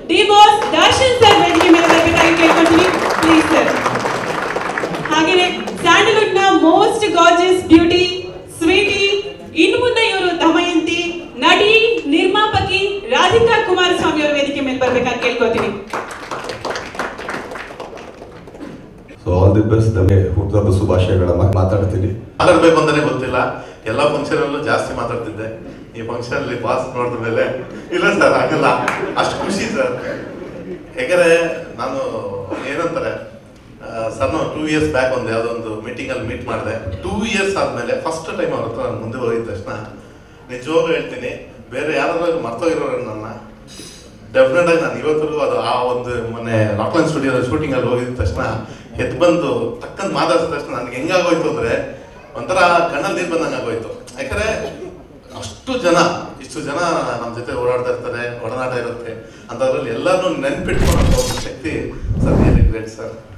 D boss Darshan sir ವೇದಿಕೆ ಮೇಲೆ ಬರಬೇಕಾಗಿ ಕೇಳ್ಕೊಳ್ತೀನಿ ಪ್ಲೀಸ್ ಸರ್ ಹಾಗೆಯೇ ಸ್ಯಾಂಡಲ್ವುಡ್ ನ ಮೋಸ್ಟ್ ಗಾರ್ಜಿಯಸ್ ಬ್ಯೂಟಿ ಸ್ವೀಟಿ ಇನ್ನು ಮುಂದೆ ಇವರು ದಮಯಂತಿ ನಟಿ ನಿರ್ಮಾಪಕಿ ರಾಧಿಕಾ ಕುಮಾರಸ್ವಾಮಿ ಅವರ ವೇದಿಕೆ ಮೇಲೆ ಬರ್ಬೇಕಾಗಿ ಕೇಳ್ಕೊತೀನಿ ಸೊ ಆಲ್ ದಿ ಬೆಸ್ಟ್ ನಮಗೆ ಹುಟ್ಟುಹಬ್ಬ ಶುಭಾಶಯಗಳ ಮಾತಾಡ್ತೀನಿ ಮಾತಾಡ್ಬೇಕು ಅಂತಾನೆ ಗೊತ್ತಿಲ್ಲ ಎಲ್ಲ ಫಂಕ್ಷನ್ ಅಲ್ಲೂ ಜಾಸ್ತಿ ಮಾತಾಡ್ತಿದ್ದೆ ಈ ಫಂಕ್ಷನ್ ಅಲ್ಲಿ ಪಾಸ್ ನೋಡಿದ ಮೇಲೆ ಇಲ್ಲ ಸರ್ ಆಗಲ್ಲ ಅಷ್ಟು ಖುಷಿ ಸರ್ ಯಾಕಂದ್ರೆ ನಾನು ಏನಂತಾರೆ ಸರ್ ಟೂ ಇಯರ್ಸ್ ಬ್ಯಾಕ್ ಒಂದು ಯಾವುದೋ ಒಂದು ಮೀಟಿಂಗ್ ಅಲ್ಲಿ ಮೀಟ್ ಮಾಡಿದೆ ಟೂ ಇಯರ್ಸ್ ಆದ್ಮೇಲೆ ಫಸ್ಟ್ ಟೈಮ್ ಅವ್ರ ಹತ್ರ ನಾನು ಮುಂದೆ ಹೋಗಿದ ತಕ್ಷಣ ನಿಜವಾಗ್ಲೂ ಹೇಳ್ತೀನಿ ಬೇರೆ ಯಾರಾದ್ರೂ ಮರ್ತೋಗಿರೋರು ನನ್ನ ಡೆಫಿನೆಟ್ ಆಗಿ ನಾನು ಇವತ್ತಿಗೂ ಅದು ಆ ಒಂದು ಮೊನ್ನೆ ರಾಕ್ಲೈನ್ ಸ್ಟುಡಿಯೋ ಶೂಟಿಂಗ್ ಅಲ್ಲಿ ಹೋಗಿದ ತಕ್ಷಣ ಎದ್ದು ಬಂದು ಟಕ್ಕಂತ ಮಾತಾಡಿದ ತಕ್ಷಣ ನನಗೆ ಹೆಂಗಾಗೋಯ್ತು ಅಂದ್ರೆ ಒಂಥರ ಕಣ್ಣಲ್ಲಿ ನೀರು ಬಂದಂಗೆ ಆಗೋಯ್ತು ಯಾಕಂದ್ರೆ ಅಷ್ಟು ಜನ ಇಷ್ಟು ಜನ ನಮ್ಮ ಜೊತೆ ಓಡಾಡ್ತಾ ಇರ್ತಾರೆ ಒಡನಾಟ ಇರುತ್ತೆ ಅಂಥದ್ರಲ್ಲಿ ಎಲ್ಲರನ್ನೂ ನೆನ್ಪಿಟ್ಕೊಳ್ಳೋ ಒಂದು ಶಕ್ತಿ ಸರ್ ರಿಯಲಿ ಗ್ರೇಟ್ ಸರ್